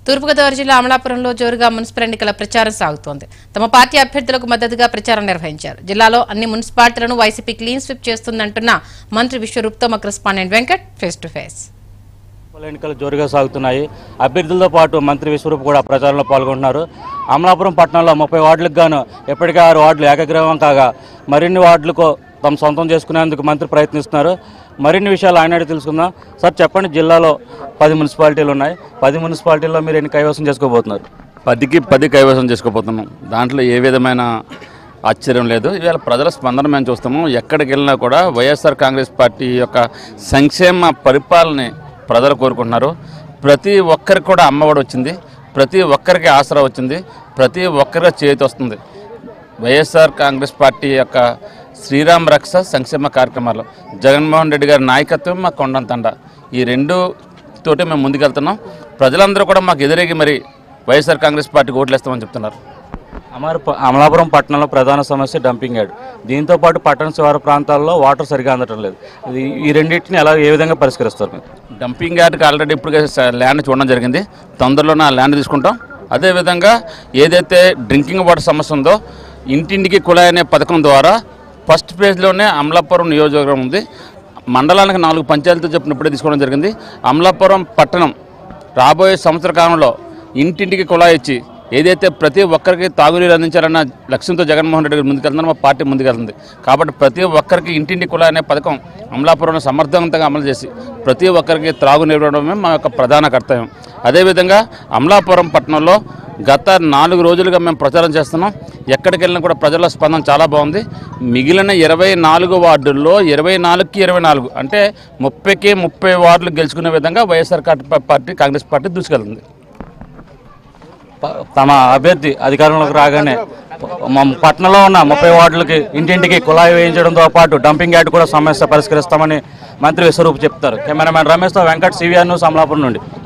తూర్పుగోదావరి జిల్లా అమలాపురంలో జోరుగా మున్సిపల్ ఎన్నికల ప్రచారం సాగుతోంది తమ పార్టీ అభ్యర్థులకు మద్దతుగా ప్రచారం నిర్వహించారు జిల్లాలో అన్ని మున్సిపాలిటీలను వైసీపీ క్లీన్ స్విప్ చేస్తుందంటున్న మంత్రి విశ్వరూప్తో మా correspondent Venkat face to face municipal ఎన్నికలు జోరుగా సాగుతున్నాయి అభ్యర్థులతో పాటు మంత్రి విశ్వరూప్ కూడా ప్రచారంలో పాల్గొంటున్నారు అమలాపురం పట్టణంలో ముప్పై వార్డులకు గాను ఇప్పటికే ఆరు వార్డులు ఏకగ్రీవం కాగా మరిన్ని వార్డులకు తమ సొంతం చేసుకునేందుకు మంత్రి ప్రయత్నిస్తున్నారు మరిన్ని విషయాలు ఆయన అడిగి తెలుసుకుందాం సార్ చెప్పండి జిల్లాలో పది మున్సిపాలిటీలు ఉన్నాయి పది మున్సిపాలిటీల్లో మీరు ఎన్ని కైవసం చేసుకోబోతున్నారు పదికి పది కైవసం చేసుకోబోతున్నాం దాంట్లో ఏ విధమైన ఆశ్చర్యం లేదు ఇవాళ ప్రజల స్పందన మేము చూస్తాము ఎక్కడికి వెళ్ళినా కూడా వైఎస్ఆర్ కాంగ్రెస్ పార్టీ యొక్క సంక్షేమ పరిపాలన ప్రజలు కోరుకుంటున్నారు ప్రతి ఒక్కరికి కూడా అమ్మఒడి వచ్చింది ప్రతి ఒక్కరికి ఆసరా వచ్చింది ప్రతి ఒక్కరికి చేతి వస్తుంది వైఎస్ఆర్ కాంగ్రెస్ పార్టీ యొక్క శ్రీరామ్ రక్ష సంక్షేమ కార్యక్రమాలు జగన్మోహన్ రెడ్డి గారి నాయకత్వం మా కొండంతండ ఈ రెండు తోటి మేము ముందుకెళ్తున్నాం ప్రజలందరూ కూడా మాకు ఎదురేగి మరి వైఎస్ఆర్ కాంగ్రెస్ పార్టీకి ఓట్లేస్తామని చెప్తున్నారు అమర అమలాపురం పట్టణంలో ప్రధాన సమస్య డంపింగ్ యార్డ్ దీంతో పాటు పట్టణ శివారు ప్రాంతాల్లో వాటర్ సరిగా అందటం లేదు ఇది ఈ రెండింటిని ఎలా ఏ విధంగా పరిష్కరిస్తారు మీరు డంపింగ్ యార్డ్కి ఆల్రెడీ ఇప్పుడు ల్యాండ్ చూడడం జరిగింది తొందరలోనే ఆ ల్యాండ్ తీసుకుంటాం అదేవిధంగా ఏదైతే డ్రింకింగ్ వాటర్ సమస్య ఉందో ఇంటింటికి కుళాయి అనే పథకం ద్వారా ఫస్ట్ ఫేజ్లోనే అమలాపురం నియోజకవర్గం ఉంది మండలానికి నాలుగు పంచాయతీలు చెప్పిన ఇప్పుడే తీసుకోవడం జరిగింది అమలాపురం పట్టణం రాబోయే సంవత్సర కాలంలో ఇంటింటికి కుళాయి ఇచ్చి ఏదైతే ప్రతి ఒక్కరికి తాగునీరు అందించాలన్న లక్ష్యంతో జగన్మోహన్ రెడ్డి గారు ముందుకెళ్తున్నారు మా పార్టీ ముందుకెళ్తుంది కాబట్టి ప్రతి ఒక్కరికి ఇంటింటి కుళాయి అనే పథకం అమలాపురంలో సమర్థవంతంగా అమలు చేసి ప్రతి ఒక్కరికి త్రాగునీరు ఇవ్వడమే మా యొక్క ప్రధాన కర్తవ్యం అదేవిధంగా అమలాపురం పట్టణంలో గత నాలుగు రోజులుగా మేము ప్రచారం చేస్తున్నాం ఎక్కడికి వెళ్ళినా కూడా ప్రజల స్పందన చాలా బాగుంది మిగిలిన ఇరవై నాలుగు వార్డుల్లో ఇరవై నాలుగుకి ఇరవై నాలుగు అంటే ముప్పైకి ముప్పై వార్డులు గెలుచుకునే విధంగా వైఎస్ఆర్ పార్టీ కాంగ్రెస్ పార్టీ దూసుకెళ్తుంది ప- తమ అభ్యర్థి అధికారంలోకి రాగానే మా పట్టణంలో ఉన్న ముప్పై వార్డులకి ఇంటింటికి కుళాయి వేయించడంతో పాటు డంపింగ్ యార్డ్ కూడా సమస్య పరిష్కరిస్తామని మంత్రి విశ్వరూప్ చెప్తారు కెమెరామెన్ రమేష్తో వెంకట్ సివిఆర్ న్యూస్ అమలాపురం నుండి